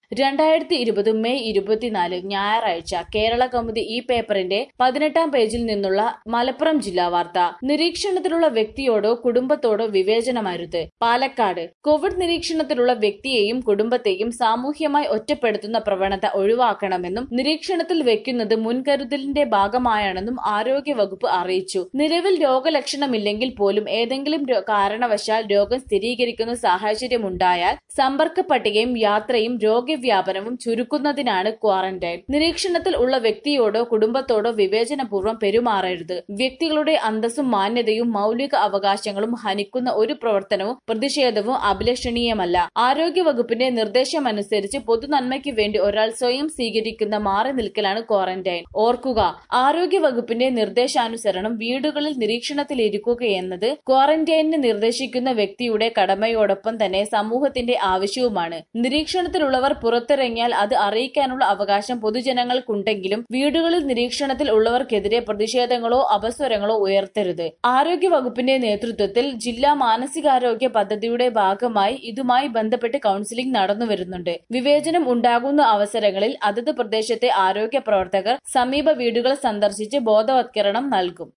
രണ്ടായിരത്തി ഇരുപത് മെയ് ഇരുപത്തിനാല് ഞായറാഴ്ച കേരള കൗമുദി ഈ പേപ്പറിന്റെ പതിനെട്ടാം പേജിൽ നിന്നുള്ള മലപ്പുറം ജില്ലാ വാർത്ത നിരീക്ഷണത്തിലുള്ള വ്യക്തിയോടോ കുടുംബത്തോടോ വിവേചനമരുത് പാലക്കാട് കോവിഡ് നിരീക്ഷണത്തിലുള്ള വ്യക്തിയെയും കുടുംബത്തെയും സാമൂഹ്യമായി ഒറ്റപ്പെടുത്തുന്ന പ്രവണത ഒഴിവാക്കണമെന്നും നിരീക്ഷണത്തിൽ വെക്കുന്നത് മുൻകരുതലിന്റെ ഭാഗമായാണെന്നും ആരോഗ്യ വകുപ്പ് അറിയിച്ചു നിലവിൽ രോഗലക്ഷണമില്ലെങ്കിൽ പോലും ഏതെങ്കിലും രോ- കാരണവശാൽ രോഗം സ്ഥിരീകരിക്കുന്ന സാഹചര്യമുണ്ടായാൽ സമ്പർക്ക പട്ടികയും യാത്രയും രോഗവ്യാപനവും ചുരുക്കുന്നതിനാണ് ക്വാറന്റൈൻ നിരീക്ഷണത്തിൽ ഉള്ള വ്യക്തിയോടോ കുടുംബത്തോടോ വിവേചനപൂർവ്വം പെരുമാറരുത് വ്യക്തികളുടെ അന്തസ്സും മാന്യതയും മൗലിക അവകാശങ്ങളും ഹനിക്കുന്ന ഒരു പ്രവർത്തനവും പ്രതിഷേധവും അഭിലഷണീയമല്ല ആരോഗ്യ വകുപ്പിന്റെ നിർദ്ദേശമനുസരിച്ച് പൊതുനന്മയ്ക്ക് വേണ്ടി ഒരാൾ സ്വയം സ്വീകരിക്കുന്ന മാറി നിൽക്കലാണ് ക്വാറന്റൈൻ ഓർക്കുക ആരോഗ്യ വകുപ്പിന്റെ നിർദ്ദേശാനുസരണം വീടുകളിൽ നിരീക്ഷണത്തിലിരിക്കുകയെന്നത് ക്വാറന്റൈനിന് നിർദ്ദേശിക്കുന്ന വ്യക്തിയുടെ കടമയോടൊപ്പം തന്നെ സമൂഹത്തിന്റെ ആവശ്യവുമാണ് നിരീക്ഷണത്തിലുള്ളവർ പുറത്തിറങ്ങിയാൽ അത് അറിയിക്കാനുള്ള അവകാശം പൊതുജനങ്ങൾക്കുണ്ടെങ്കിലും വീടുകളിൽ നിരീക്ഷണത്തിൽ ഉള്ളവർക്കെതിരെ പ്രതിഷേധങ്ങളോ അപസ്വരങ്ങളോ ഉയർത്തരുത് ആരോഗ്യ വകുപ്പിന്റെ നേതൃത്വത്തിൽ ജില്ലാ മാനസികാരോഗ്യ പദ്ധതിയുടെ ഭാഗമായി ഇതുമായി ബന്ധപ്പെട്ട് കൌൺസിലിംഗ് നടന്നുവരുന്നുണ്ട് വിവേചനം ഉണ്ടാകുന്ന അവസരങ്ങളിൽ അതത് പ്രദേശത്തെ ആരോഗ്യ പ്രവർത്തകർ സമീപ വീടുകൾ സന്ദർശിച്ച് ബോധവത്കരണം നൽകും